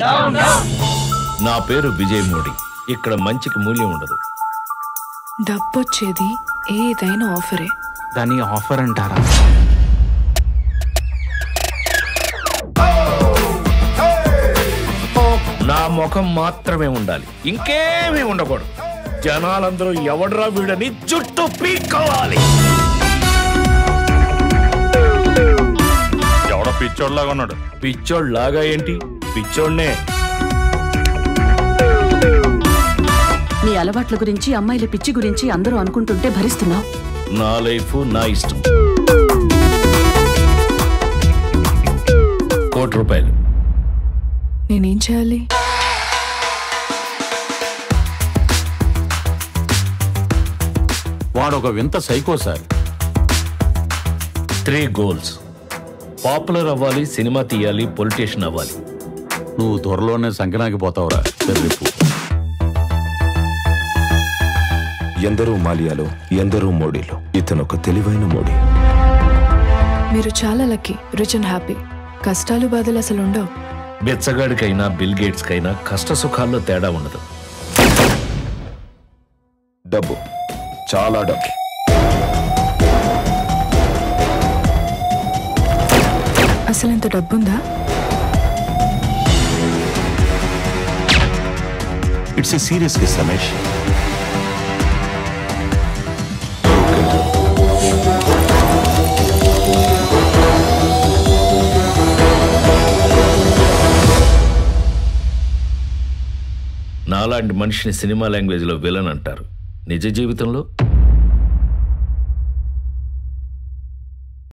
నా పేరు విజయ్ మోడీ ఇక్కడ మంచికి మూల్యం ఉండదు డబ్బొచ్చేది ఏదైనా ఆఫరే దాన్ని ఆఫర్ అంటారా నా ముఖం మాత్రమే ఉండాలి ఇంకేమీ ఉండకూడదు జనాలందరూ ఎవడ్రా వీడని చుట్టూ పీక్కోవాలి ఎవడ పిచ్చోడ్లాగా ఉన్నాడు పిచ్చోడ్ లాగా ఏంటి పిచ్చోడ్నే నీ అలవాట్ల గురించి అమ్మాయిల పిచ్చి గురించి అందరూ అనుకుంటుంటే భరిస్తున్నావు నా లైఫ్ నా ఇష్టం కోటి రూపాయలు నేనేం చేయాలి వాడు ఒక వింత psycho sir three goals popular అవ్వాలి సినిమా తీయాలి పొలిటీషియన్ అవ్వాలి నువ్వు త్వరలోనే సంకనాకి పోతావురా చెర్రిప్పు ఎందరో మాలియాలో ఎందరో మోడీలో ఇతను ఒక తెలివైన మోడీ మీరు చాలా లక్కీ రిచ్ అండ్ హ్యాపీ కష్టాలు బాధలు అసలు ఉండవు బెచ్చగాడికైనా బిల్ గేట్స్ కైనా కష్ట సుఖాల్లో తేడా ఉండదు డబ్బు చాలా డబ్బు అసలు ఇంత డబ్బుందా it's a serious case Ramesh నాలాంటి మనిషిని సినిమా లాంగ్వేజ్లో విలన్ అంటారు నిజ జీవితంలో